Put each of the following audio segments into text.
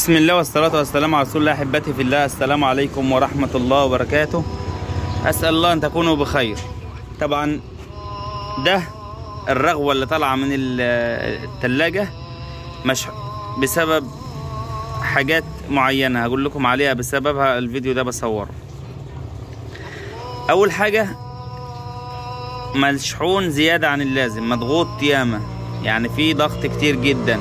بسم الله والصلاة والسلام على رسول الله أحبتي في الله السلام عليكم ورحمة الله وبركاته أسأل الله أن تكونوا بخير طبعا ده الرغوة اللي طالعة من ال- التلاجة مش بسبب حاجات معينة هقول لكم عليها بسببها الفيديو ده بصوره أول حاجة مشحون زيادة عن اللازم مضغوط ياما يعني في ضغط كتير جدا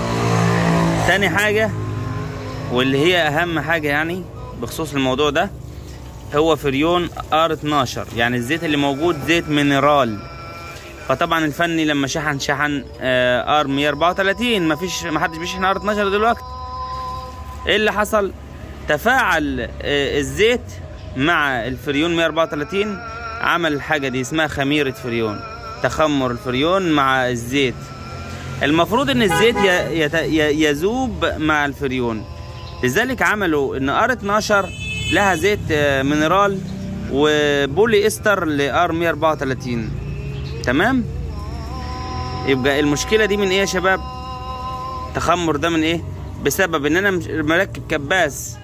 تاني حاجة واللي هي أهم حاجة يعني بخصوص الموضوع ده هو فريون ار 12 يعني الزيت اللي موجود زيت مينرال فطبعا الفني لما شحن شحن آه، ار 134 مفيش محدش بيشحن ار 12 دلوقتي ايه اللي حصل تفاعل آه، الزيت مع الفريون 134 عمل الحاجة دي اسمها خميرة فريون تخمر الفريون مع الزيت المفروض ان الزيت ي- يت- ي- يذوب مع الفريون لذلك عملوا ان ار 12 لها زيت آه، مينرال وبولي استر لار 134 تمام يبقى المشكله دي من ايه يا شباب تخمر ده من ايه بسبب ان انا مش- مركب كباس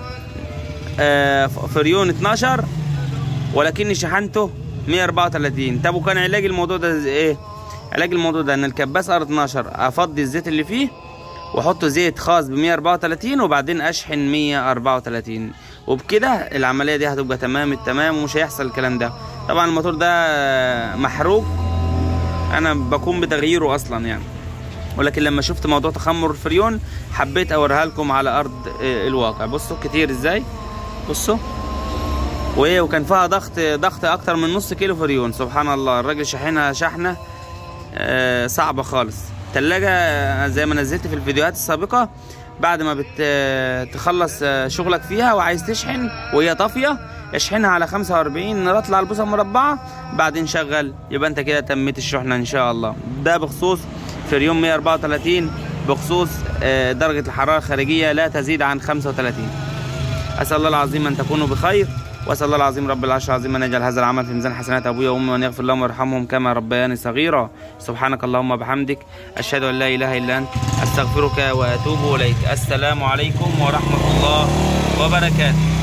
آه، ف- فريون 12 ولكني شحنته 134 طب وكان علاج الموضوع ده زي ايه علاج الموضوع ده ان الكباس ار 12 افضي الزيت اللي فيه واحط زيت خاص ب 134 وبعدين اشحن 134 وبكده العمليه دي هتبقى تمام التمام ومش هيحصل الكلام ده طبعا الموتور ده آه، محروق انا بقوم بتغييره اصلا يعني ولكن لما شفت موضوع تخمر الفريون حبيت اوريها لكم على ارض آه، الواقع بصوا كتير ازاي بصوا وايه وكان فيها ضغط ضغط اكتر من نص كيلو فريون سبحان الله الراجل شاحنها شحنه آه، صعبه خالص تلاجة آه، زي ما نزلت في الفيديوهات السابقة بعد ما بتخلص شغلك فيها وعايز تشحن وهي طافية اشحنها على 45 رطل على البوصة المربعة بعدين شغل يبقى انت كده تميت الشحنة ان شاء الله ده بخصوص فريون 134 بخصوص آه، درجة الحرارة الخارجية لا تزيد عن 35 أسأل الله العظيم أن تكونوا بخير وأسأل الله العظيم رب العرش العظيم أن يجعل هذا العمل في ميزان حسنات أبويا وأمي وأن يغفر لهم ويرحمهم كما ربياني صغيرا سبحانك اللهم وبحمدك أشهد أن لا إله إلا أنت أستغفرك وأتوب إليك السلام عليكم ورحمة الله وبركاته